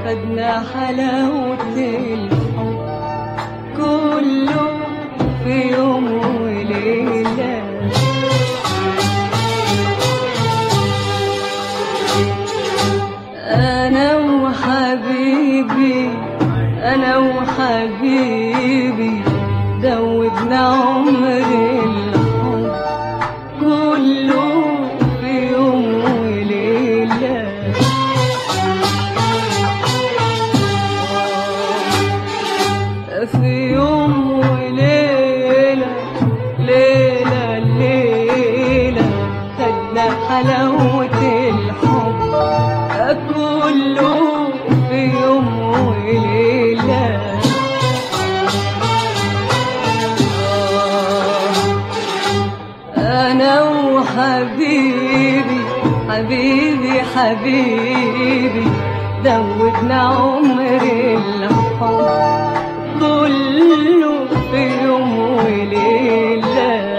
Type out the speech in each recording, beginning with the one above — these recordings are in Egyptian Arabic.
خدنا حلاوة الحب كله في يوم وليلة أنا وحبيبي أنا وحبيبي دوبنا عمر الحب كله في يوم وليلة في يوم وليلة ليلة ليلة خدنا حلاوة الحب كله في يوم وليلة أنا وحبيبي حبيبي حبيبي دوبنا عمر الحب كله في يوم وليلة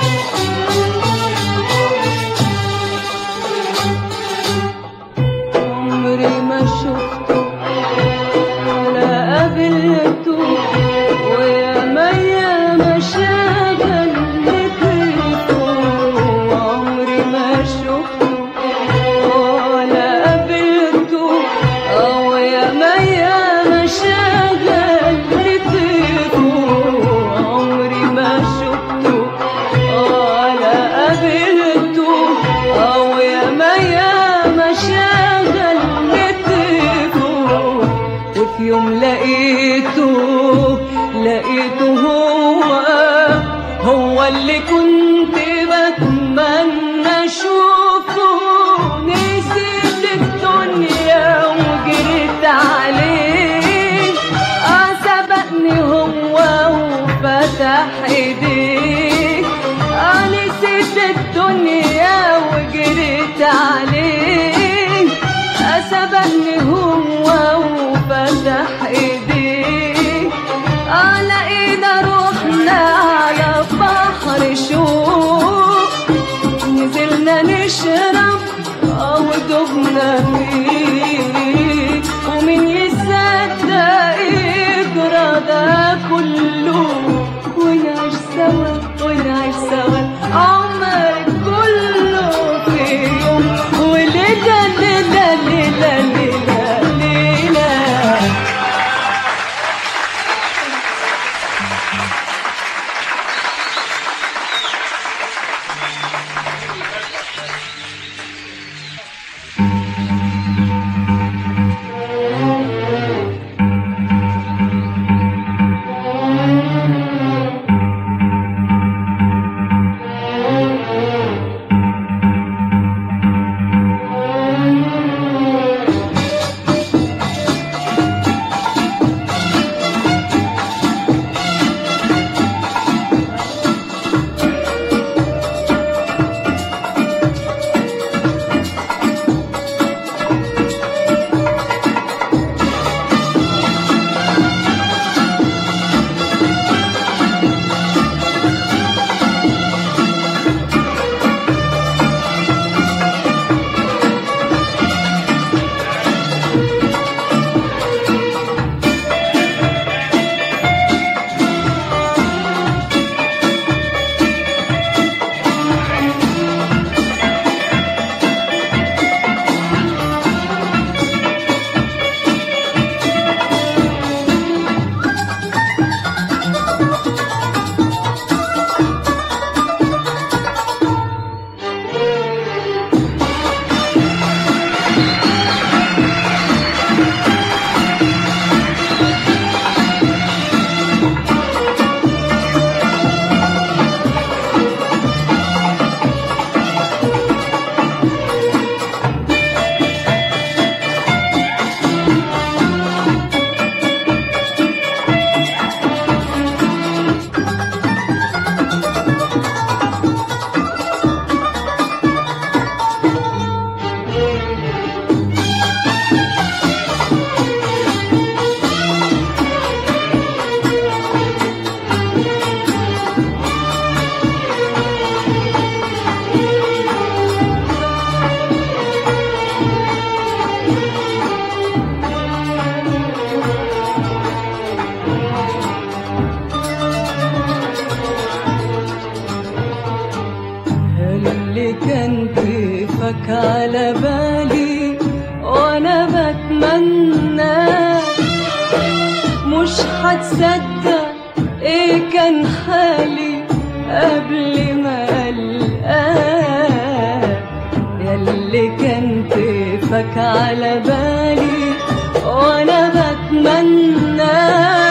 عمري ما شفته ولا قابلته ويا ما يا ما شغل فكرته عمري ما شفته ولا قابلته أو يا ما يا ما شغل فكرته عمري ما شفته ولا قابلته أو يا ما يا ما شغل فكرته وفي يوم لقيته لقيته هو هو اللي كنت بتمنى اشوفه نسيت الدنيا وجريت عليه اه سبقني هو وفتح ايديه اه نسيت الدنيا وجريت عليه اه سبقني هو وفتح ايديه اه لقينا روحنا على بحر شوق نزلنا نشرب اه ودوبنا فيه ومين يصدق يجرى ده كله ونعيش سوا ونعيش سوا عمر كله في يوم وليلة ليلة ليلة ليلة ليلة بالي وانا بتمنى مش هتصدق ايه كان حالي قبل ما القاك ياللي كان كيفك على بالي وانا بتمنى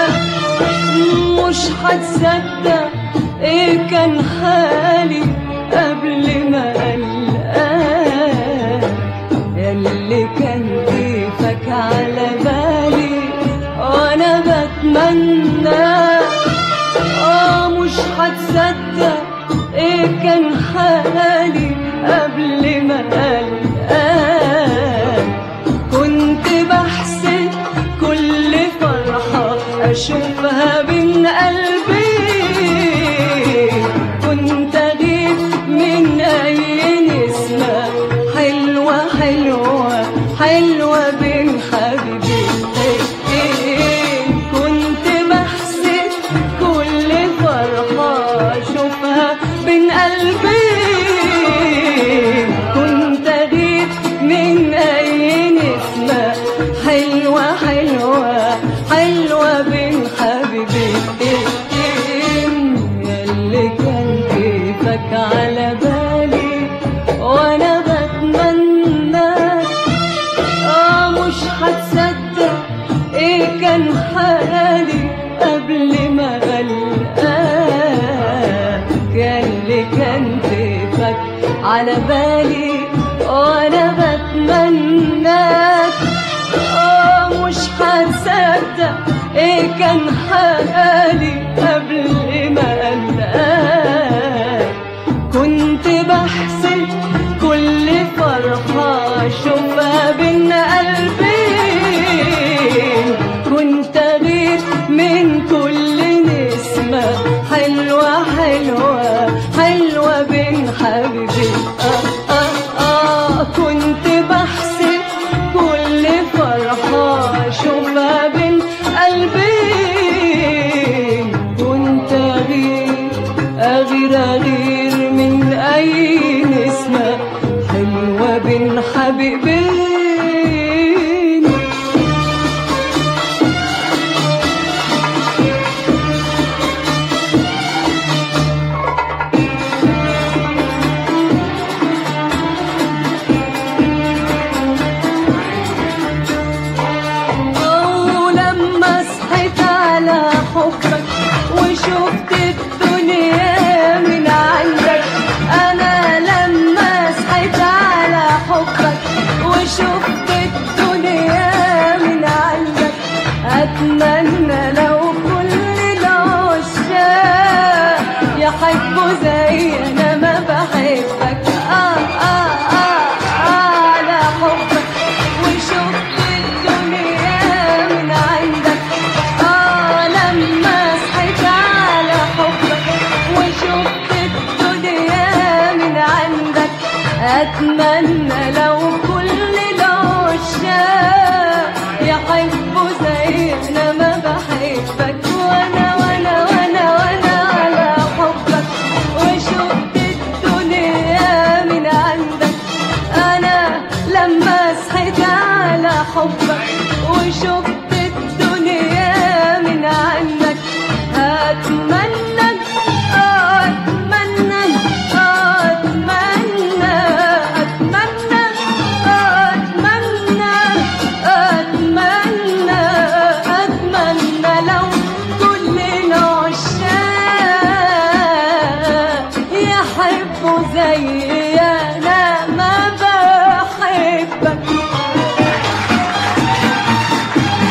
مش هتصدق ايه كان حالي قبل ما القاك ياللي كان كيفك على بالي وانا بتمنى اه مش هتصدق ايه كان حالي قبل ما القاك كنت بحسد كل فرحة أشوفها بين قلبي كنت أغيب من أي نسمة حلوة حلوة حلوة بين حبيبتين كنت بحسد كل فرحة أشوفها بين قلبي كنت أغيب من أي نسمة حلوة حلوة حلوة بين حبيبتين ياللي كان كيفك على بالي وأنا بتمنى آه مش هتصدق إيه كان حالي قبل ما ألقاك ياللي كان كيفك على بالي وأنا بتمناك آه مش هتصدق إيه كان حالي قبل ما ألقاك كنت بحسب كل فرحة أشوفها بين قلبين كنت أغير من كل نسمة حلوة حلوة حلوة بين حبيبي آه آه آه كنت بحسب كل فرحة أشوفها بين قلبين كنت أغير أغير أغير من أي نسمة حلوة بين حبيبين ولما صحيت على حبك وشفت الدنيا من عندك انا لما صحيت على حبك وشفت الدنيا من عندك اتمنى لو كل العشاق يحبوا زي انا ما بحبك آه آه آه على حبك وشفت الدنيا من عندك آه لما صحيت على حبك وشفت الدنيا من عندك أتمنى لو كل العشاق يحبوا زي أنا ما بحبك وأنا وأنا وأنا وأنا على حبك وشفت الدنيا من عندك أنا لما صحيت على حبك وشفت الدنيا من عندك أتمنى أتمنى أتمنى أتمنى أتمنى أتمنى أتمنى لو كل العشاق يحبوا زي أنا ما بحبك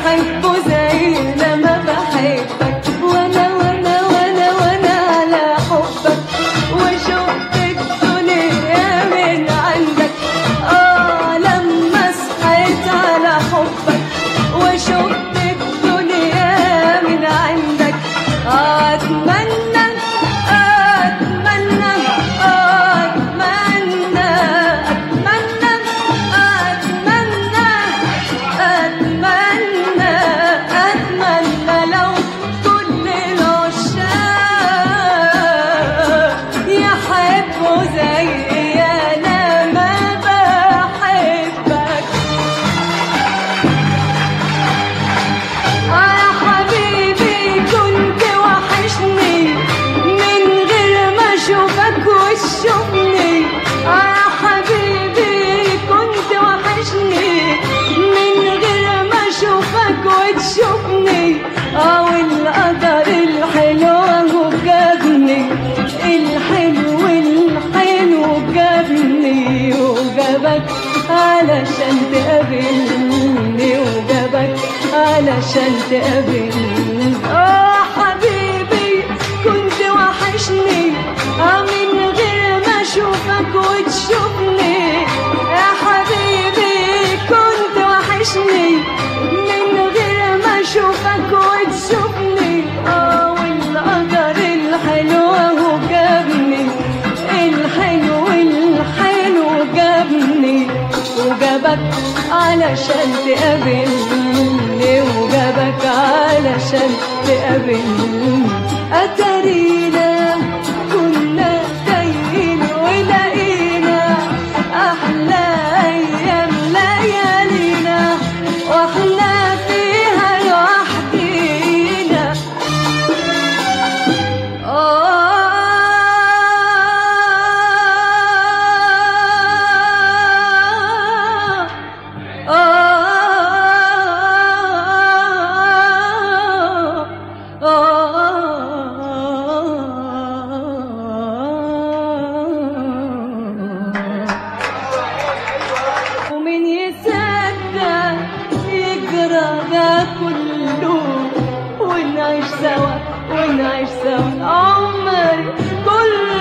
يحبوا زينا ما بحبك وانا وانا وانا وانا على حبك وشفت الدنيا من عندك اه لما صحيت على حبك وشفت الدنيا من عندك اتمنى اتمنى اتمنى اتمنى اتمنى اتمنى اتمنى لو كل العشاق يحبوا زي انا ما بحبك يا حبيبي كنت وحشني من غير ما اشوفك وتشوفني يا حبيبي كنت وحشني من غير ما اشوفك وتشوفني اه والقدر الحلو اهو جابني الحلو الحلو جابني وجابك علشان تقابلني وجابك علشان تقابلني اه حبيبي كنت وحشني اه من غير ما اشوفك وتشوفني يا حبيبي كنت وحشني من غير ما اشوفك وتشوفني اه والقدر الحلو اهو جابني الحلو الحلو جابني وجابك علشان تقابلني وجابك علشان تقابلني أتارينا كنا تايهين ولقينا أحلى أيام ليالينا وإحنا فيها لوحدينا ومن يصدق يجرى ده كله ونعيش سوا ونعيش سوا عمري كل